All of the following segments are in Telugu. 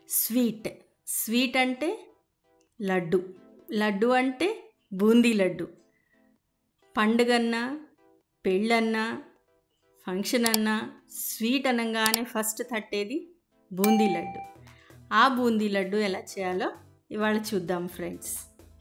స్వీట్ స్వీట్ అంటే లడ్డు లడ్డు అంటే బూందీ లడ్డు పండుగన్నా పెళ్ళన్నా ఫంక్షన్ అన్నా స్వీట్ అనగానే ఫస్ట్ తట్టేది బూందీ లడ్డు ఆ బూందీ లడ్డు ఎలా చేయాలో ఇవాళ చూద్దాం friends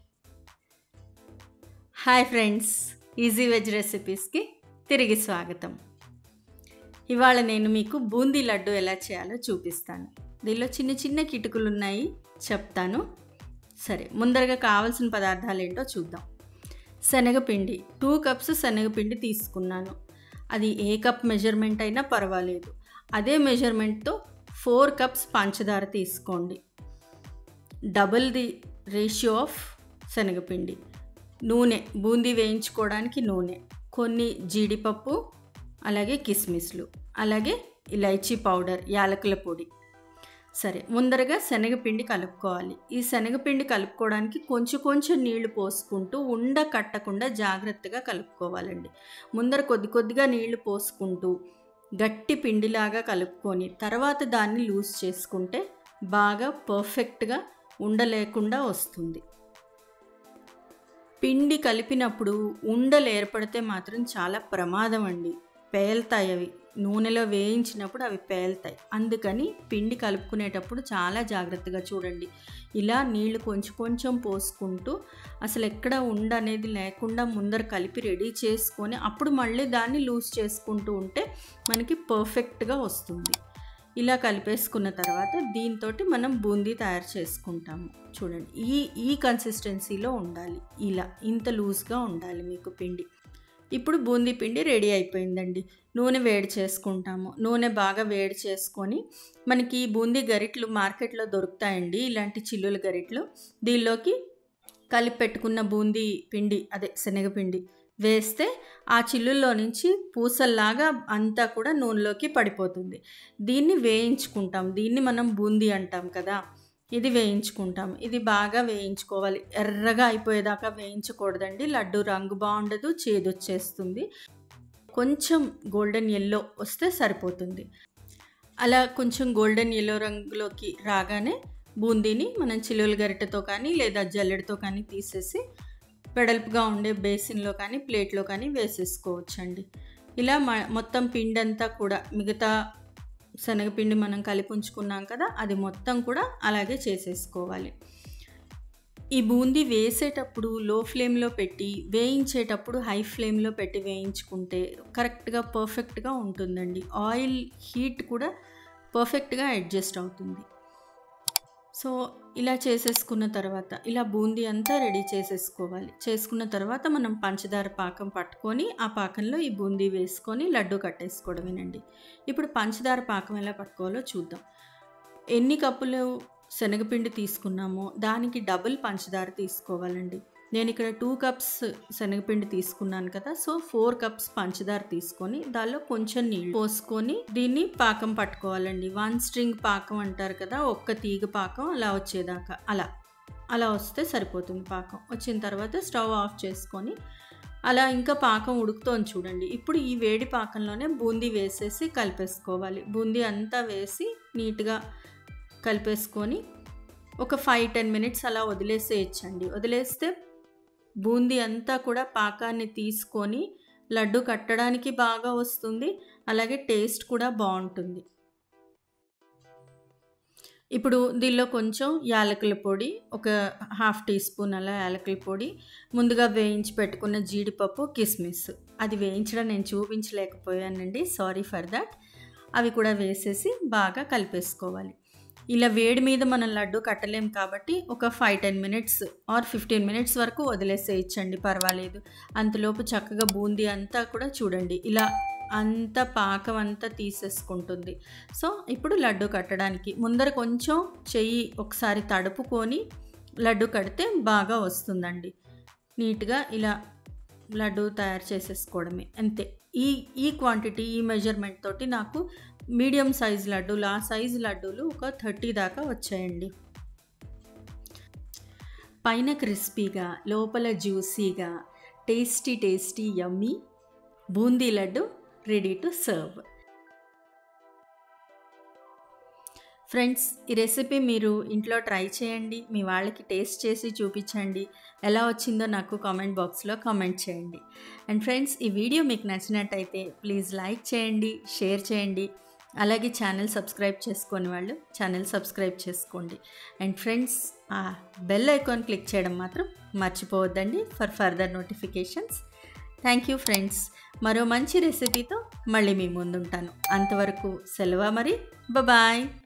hi friends easy veg రెసిపీస్కి తిరిగి స్వాగతం ఇవాళ నేను మీకు బూందీ లడ్డు ఎలా చేయాలో చూపిస్తాను దీనిలో చిన్న చిన్న కిటుకులు ఉన్నాయి చెప్తాను సరే ముందరగా కావాల్సిన పదార్థాలు ఏంటో చూద్దాం శనగపిండి టూ కప్స్ శనగపిండి తీసుకున్నాను అది ఏ కప్ మెజర్మెంట్ అయినా పర్వాలేదు అదే మెజర్మెంట్తో ఫోర్ కప్స్ పంచదార తీసుకోండి డబుల్ ది రేషియో ఆఫ్ శనగపిండి నూనె బూందీ వేయించుకోవడానికి నూనె కొన్ని జీడిపప్పు అలాగే కిస్మిస్లు అలాగే ఇలైచీ పౌడర్ యాలకుల పొడి సరే ముందరగా శనగపిండి కలుపుకోవాలి ఈ శనగపిండి కలుపుకోవడానికి కొంచెం కొంచెం నీళ్లు పోసుకుంటూ ఉండ కట్టకుండా జాగ్రత్తగా కలుపుకోవాలండి ముందర కొద్ది కొద్దిగా నీళ్లు పోసుకుంటూ గట్టి పిండిలాగా కలుపుకొని తర్వాత దాన్ని లూజ్ చేసుకుంటే బాగా పర్ఫెక్ట్గా ఉండలేకుండా వస్తుంది పిండి కలిపినప్పుడు ఉండలు ఏర్పడితే మాత్రం చాలా ప్రమాదం అండి పేలుతాయి అవి నూనెలో వేయించినప్పుడు అవి పేలుతాయి అందుకని పిండి కలుపుకునేటప్పుడు చాలా జాగ్రత్తగా చూడండి ఇలా నీళ్లు కొంచెం కొంచెం పోసుకుంటూ అసలు ఎక్కడ ఉండ అనేది లేకుండా ముందర కలిపి రెడీ చేసుకొని అప్పుడు మళ్ళీ దాన్ని లూజ్ చేసుకుంటూ ఉంటే మనకి పర్ఫెక్ట్గా వస్తుంది ఇలా కలిపేసుకున్న తర్వాత దీంతో మనం బూందీ తయారు చేసుకుంటాము చూడండి ఈ ఈ కన్సిస్టెన్సీలో ఉండాలి ఇలా ఇంత లూజ్గా ఉండాలి మీకు పిండి ఇప్పుడు బూందీ పిండి రెడీ అయిపోయిందండి నూనె వేడి చేసుకుంటాము నూనె బాగా వేడి చేసుకొని మనకి బూందీ గరిట్లు మార్కెట్లో దొరుకుతాయండి ఇలాంటి చిల్లుల గరిట్లు దీనిలోకి కలిపి పెట్టుకున్న బూందీ పిండి అదే శనగపిండి వేస్తే ఆ చిల్లుల్లో నుంచి పూసల్లాగా అంతా కూడా నూనెలోకి పడిపోతుంది దీన్ని వేయించుకుంటాం దీన్ని మనం బూందీ అంటాం కదా ఇది వేయించుకుంటాం ఇది బాగా వేయించుకోవాలి ఎర్రగా అయిపోయేదాకా వేయించకూడదండి లడ్డు రంగు బాగుండదు చేదు వచ్చేస్తుంది కొంచెం గోల్డెన్ ఎల్లో వస్తే సరిపోతుంది అలా కొంచెం గోల్డెన్ ఎల్లో రంగులోకి రాగానే బూందీని మనం చిలువల గరిటెతో కానీ లేదా జల్లెడతో కానీ తీసేసి వెడల్పుగా ఉండే బేసిన్లో కానీ ప్లేట్లో కానీ వేసేసుకోవచ్చండి ఇలా మొత్తం పిండి అంతా కూడా మిగతా శనగపిండి మనం కలిపి ఉంచుకున్నాం కదా అది మొత్తం కూడా అలాగే చేసేసుకోవాలి ఈ బూందీ వేసేటప్పుడు లో ఫ్లేమ్లో పెట్టి వేయించేటప్పుడు హై ఫ్లేమ్లో పెట్టి వేయించుకుంటే కరెక్ట్గా పర్ఫెక్ట్గా ఉంటుందండి ఆయిల్ హీట్ కూడా పర్ఫెక్ట్గా అడ్జస్ట్ అవుతుంది సో ఇలా చేసేసుకున్న తర్వాత ఇలా బూందీ అంతా రెడీ చేసేసుకోవాలి చేసుకున్న తర్వాత మనం పంచదార పాకం పట్టుకొని ఆ పాకంలో ఈ బూందీ వేసుకొని లడ్డు కట్టేసుకోవడమేనండి ఇప్పుడు పంచదార పాకం ఎలా పట్టుకోవాలో చూద్దాం ఎన్ని కప్పులు శనగపిండి తీసుకున్నామో దానికి డబుల్ పంచదార తీసుకోవాలండి నేను ఇక్కడ టూ కప్స్ శనగపిండి తీసుకున్నాను కదా సో ఫోర్ కప్స్ పంచదార తీసుకొని దానిలో కొంచెం నీళ్ళు పోసుకొని దీన్ని పాకం పట్టుకోవాలండి వన్ స్ట్రింగ్ పాకం అంటారు కదా ఒక్క తీగ పాకం అలా వచ్చేదాకా అలా అలా వస్తే సరిపోతుంది పాకం వచ్చిన తర్వాత స్టవ్ ఆఫ్ చేసుకొని అలా ఇంకా పాకం ఉడుకుతోంది చూడండి ఇప్పుడు ఈ వేడి పాకంలోనే బూందీ వేసేసి కలిపేసుకోవాలి బూందీ అంతా వేసి నీట్గా కలిపేసుకొని ఒక ఫైవ్ టెన్ మినిట్స్ అలా వదిలేసేయచ్చండి వదిలేస్తే బూందీ అంతా కూడా పాకాన్ని తీసుకొని లడ్డు కట్టడానికి బాగా వస్తుంది అలాగే టేస్ట్ కూడా బాగుంటుంది ఇప్పుడు దీనిలో కొంచెం యాలకుల పొడి ఒక హాఫ్ టీ స్పూన్ అలా యాలకుల పొడి ముందుగా వేయించి పెట్టుకున్న జీడిపప్పు కిస్మిస్ అది వేయించడం నేను చూపించలేకపోయానండి సారీ ఫర్ దట్ అవి కూడా వేసేసి బాగా కలిపేసుకోవాలి ఇలా వేడి మీద మనం లడ్డు కట్టలేం కాబట్టి ఒక five ten minutes or fifteen minutes వరకు వదిలేసేయచ్చండి పర్వాలేదు అంతలోపు చక్కగా బూందీ అంతా కూడా చూడండి ఇలా అంత పాకం అంతా తీసేసుకుంటుంది సో ఇప్పుడు లడ్డు కట్టడానికి ముందర కొంచెం చెయ్యి ఒకసారి తడుపుకొని లడ్డు కడితే బాగా వస్తుందండి నీట్గా ఇలా లడ్డు తయారు చేసేసుకోవడమే అంతే ఈ ఈ క్వాంటిటీ ఈ మెజర్మెంట్ తోటి నాకు మీడియం సైజ్ లడ్డూలు ఆ సైజు లడ్డూలు ఒక థర్టీ దాకా వచ్చాయండి పైన క్రిస్పీగా లోపల జ్యూసీగా tasty tasty yummy boondi laddu ready to serve friends ఈ రెసిపీ మీరు ఇంట్లో ట్రై చేయండి మీ వాళ్ళకి టేస్ట్ చేసి చూపించండి ఎలా వచ్చిందో నాకు కామెంట్ బాక్స్లో కామెంట్ చేయండి అండ్ ఫ్రెండ్స్ ఈ వీడియో మీకు నచ్చినట్టయితే ప్లీజ్ లైక్ చేయండి షేర్ చేయండి అలాగే ఛానల్ సబ్స్క్రైబ్ చేసుకొని వాళ్ళు ఛానల్ సబ్స్క్రైబ్ చేసుకోండి అండ్ ఫ్రెండ్స్ ఆ బెల్ ఐకాన్ క్లిక్ చేయడం మాత్రం మర్చిపోవద్దండి for further notifications thank you friends మరో మంచి రెసిపీతో మళ్ళీ మీ ముందుంటాను అంతవరకు సెలవు మరి బాయ్